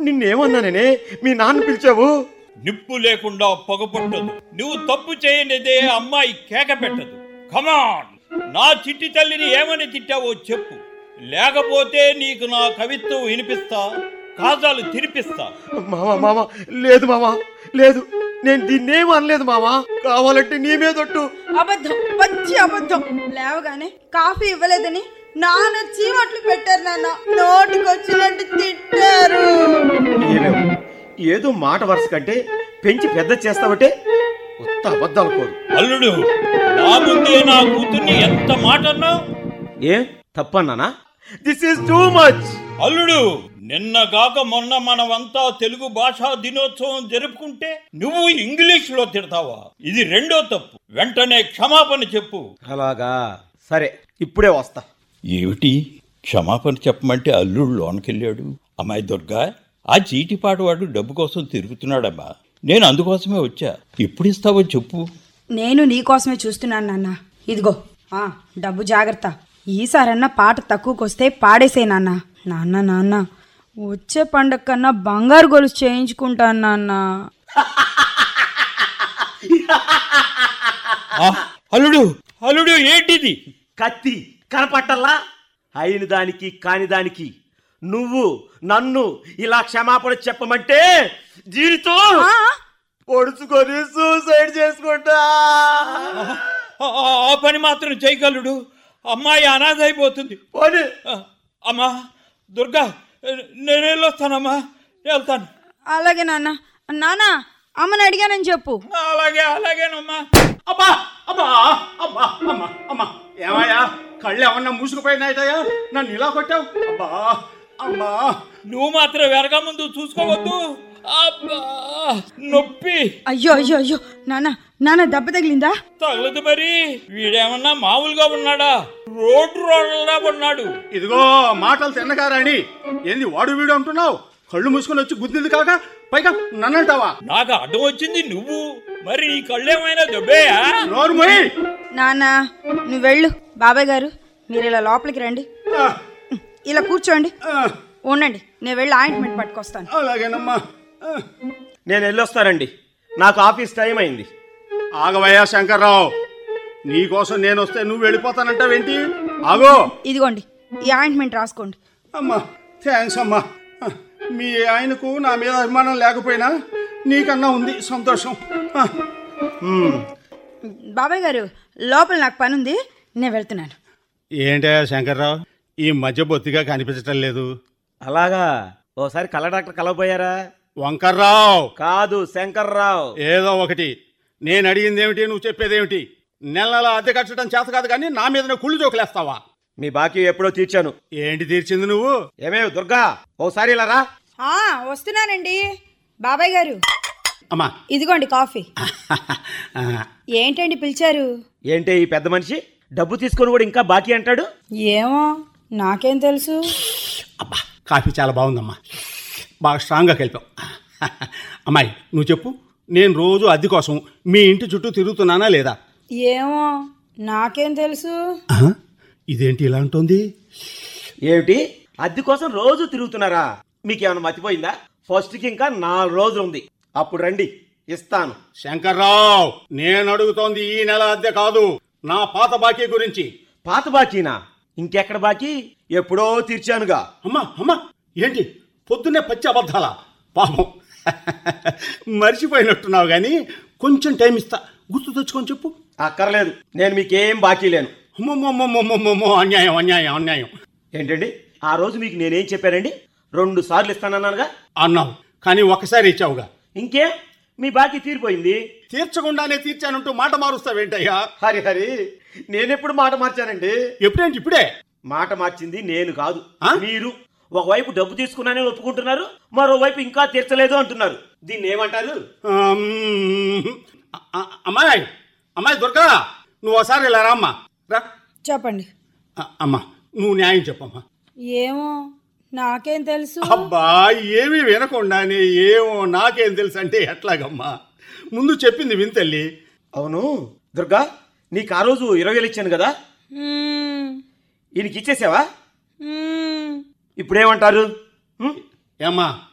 ఇప్పుడు నిన్నేమన్నానే మీ నాన్న పిలిచావు నిప్పు లేకుండా పొగ పుట్టదు నువ్వు తప్పు చేయనిదే అమ్మాయి కేక పెట్టదు కమాన్ నా చిట్టి తల్లిని ఏమని తిట్టావో చెప్పు లేకపోతే నీకు నా కవిత్వం వినిపిస్తా కాజాలు తినిపిస్తా మామ మామ లేదు మామ లేదు నేను దీన్నేం అనలేదు మామ కావాలంటే నీ మీదొట్టు అబద్ధం పచ్చి అబద్ధం లేవగానే కాఫీ ఇవ్వలేదని నాన్న చీమట్లు పెట్టారు నాన్న నోటికొచ్చినట్టు తిట్టారు ఏమేం ఏదో మాట వరుస కంటే పెంచి పెద్ద చేస్తావంటే ఉత్త అబద్ధాలు కోరు అల్లుడు నా ముందే నా కూతుర్ని ఎంత మాట అన్నావు ఏ తప్పన్నానా దిస్ ఈస్ టూ మచ్ అల్లుడు నిన్న గాక మొన్న మనమంతా తెలుగు భాషా దినోత్సవం జరుపుకుంటే నువ్వు ఇంగ్లీష్ లో తిడతావా ఇది రెండో తప్పు వెంటనే క్షమాపణ చెప్పు అలాగా సరే ఇప్పుడే వస్తా ఏమిటి క్షమాపణ చెప్పమంటే అల్లుడు లోనకెళ్ళాడు అమ్మాయి దుర్గా ఆ చీటిపాటు వాడు డబ్బు కోసం తిరుగుతున్నాడమ్మా నేను అందుకోసమే వచ్చా ఎప్పుడు ఇస్తావో చెప్పు నేను నీకోసమే చూస్తున్నాను నాన్న ఇదిగో ఆ డబ్బు జాగ్రత్త ఈసారన్నా పాట తక్కువకొస్తే పాడేసే నాన్న నాన్న నాన్న వచ్చే పండగ కన్నా బంగారు గొలుసు చేయించుకుంటాను నాన్న ఆ, అల్లుడు అల్లుడు ఏంటిది కత్తి కనపట్టల్లా అయిన దానికి కాని దానికి నువ్వు నన్ను ఇలా క్షమాపణ చెప్పమంటే జీవితం ఆ, పొడుచుకొని సూసైడ్ చేసుకుంటా ఆ, ఆ పని మాత్రం చేయగలడు అమ్మాయి అనాథ అయిపోతుంది పోనీ. ఆ, అమ్మా దుర్గా నేను వెళ్ళొస్తానమ్మా వెళ్తాను అలాగే నాన్న నాన్న అమ్మని అడిగానని చెప్పు అలాగే అలాగేనమ్మా అబ్బా అబ్బా అబ్బా అమ్మా అమ్మా ఏమయ్యా కళ్ళు ఏమన్నా మూసుకుపోయినాయితయ్యా నన్ను ఇలా కొట్టావు అబ్బా అమ్మా నువ్వు మాత్రం వెనక ముందు చూసుకోవద్దు అబ్బా నొప్పి అయ్యో అయ్యో అయ్యో నాన్న నాన్న దెబ్బ తగిలిందా తగలదు మరి వీడేమన్నా మామూలుగా ఉన్నాడా రోడ్డు రోడ్లా ఉన్నాడు ఇదిగో మాటలు తిన్నగారాణి ఏంది వాడు వీడు అంటున్నావు కళ్ళు మూసుకొని వచ్చి గుద్దింది కాక పైగా నన్నంటావా నాకు అడ్డం వచ్చింది నువ్వు మరి నీ కళ్ళేమైనా దెబ్బేయా నోరు మొయ్ నాన్న నువ్వు వెళ్ళు బాబాయ్ గారు మీరు ఇలా లోపలికి రండి ఆ, ఇలా కూర్చోండి ఆ, ఉండండి నేను వెళ్ళి ఆయింట్మెంట్ పట్టుకొస్తాను అలాగేనమ్మా ఆ. నేను వెళ్ళొస్తానండి నాకు ఆఫీస్ టైం అయింది ఆగవయ్యా శంకర్రావు నీకోసం నేను వస్తే నువ్వు వెళ్ళిపోతానంటావేంటి ఆగో ఇదిగోండి ఈ ఆయింట్మెంట్ రాసుకోండి అమ్మా థ్యాంక్స్ అమ్మా మీ ఆయనకు నా మీద అభిమానం లేకపోయినా నీకన్నా ఉంది సంతోషం ఆ, బాబాయ్ గారు లోపల నాకు పని ఉంది నేను వెళ్తున్నాను ఏంటయ్యా శంకర్రావు ఈ మధ్య బొత్తిగా కనిపించటం లేదు అలాగా ఓసారి కళ్ళ డాక్టర్ కలవపోయారా వంకర్రావు కాదు శంకర్రావు ఏదో ఒకటి నేను అడిగింది ఏమిటి నువ్వు చెప్పేదేమిటి నెల నెల అద్దె కట్టడం చేత కాదు కానీ నా మీద కుళ్ళు జోకులేస్తావా మీ బాకీ ఎప్పుడో తీర్చాను ఏంటి తీర్చింది నువ్వు ఏమేవ్ దుర్గా ఓసారి ఇలా రా ఆ, వస్తున్నానండి బాబాయ్ గారు అమ్మా ఇదిగోండి కాఫీ ఆ, ఏంటండి పిలిచారు ఏంటి ఈ పెద్ద మనిషి డబ్బు తీసుకొని కూడా ఇంకా బాకీ అంటాడు ఏమో నాకేం తెలుసు అబ్బా కాఫీ చాలా బాగుందమ్మా బాగా స్ట్రాంగ్గా కలిపావు అమ్మాయి నువ్వు చెప్పు నేను రోజు అద్దె కోసం మీ ఇంటి చుట్టూ తిరుగుతున్నానా లేదా ఏమో నాకేం తెలుసు ఆహా, ఇదేంటి ఇలా ఉంటుంది ఏమిటి అద్దె కోసం రోజు తిరుగుతున్నారా మీకేమైనా మతిపోయిందా ఫస్ట్కి ఇంకా నాలుగు రోజులు ఉంది అప్పుడు రండి ఇస్తాను శంకర్రావు నేను అడుగుతోంది ఈ నెల అద్దె కాదు నా పాత బాకీ గురించి పాత బాకీనా ఇంకెక్కడ బాకీ ఎప్పుడో తీర్చానుగా అమ్మా అమ్మా ఏంటి పొద్దున్నే పచ్చి అబద్ధాలా పాపం మర్చిపోయినట్టున్నావు కానీ కొంచెం టైం ఇస్తా గుర్తు తెచ్చుకొని చెప్పు అక్కర్లేదు నేను మీకేం బాకీ లేను అమ్మమ్మమ్మమ్మమ్మమ్మో అన్యాయం అన్యాయం అన్యాయం ఏంటండి ఆ రోజు మీకు నేనేం చెప్పానండి రెండు సార్లు ఇస్తానన్నానుగా అన్నావు కానీ ఒక్కసారి ఇచ్చావుగా ఇంకే మీ బాకీ తీరిపోయింది తీర్చకుండానే తీర్చానంటూ మాట మారుస్తావేంటయ్యా హరి హరి నేనెప్పుడు మాట మార్చానండి ఎప్పుడేంటి ఇప్పుడే మాట మార్చింది నేను కాదు ఆ? మీరు ఒకవైపు డబ్బు తీసుకున్నానని ఒప్పుకుంటున్నారు మరోవైపు ఇంకా తీర్చలేదు అంటున్నారు దీన్ని ఏమంటారు ఆమ్, అ- అ- అమ్మాయి అమ్మాయి దుర్గా నువ్వు ఒకసారి ఇలా రామ్మా రా చెప్పండి అ- అమ్మా నువ్వు న్యాయం చెప్పమ్మా ఏమో నాకేం తెలుసు అబ్బా ఏమీ వినకుండానే ఏమో నాకేం తెలుసు అంటే ఎట్లాగమ్మా ముందు చెప్పింది వింతల్లి అవును దుర్గా నీకు ఆ రోజు ఇరవై వేలు ఇచ్చాను కదా మ్మ్. ఈయనకి ఇచ్చేసావా మ్మ్. ఇప్పుడేమంటారు హ్మ్? ఏమ్మా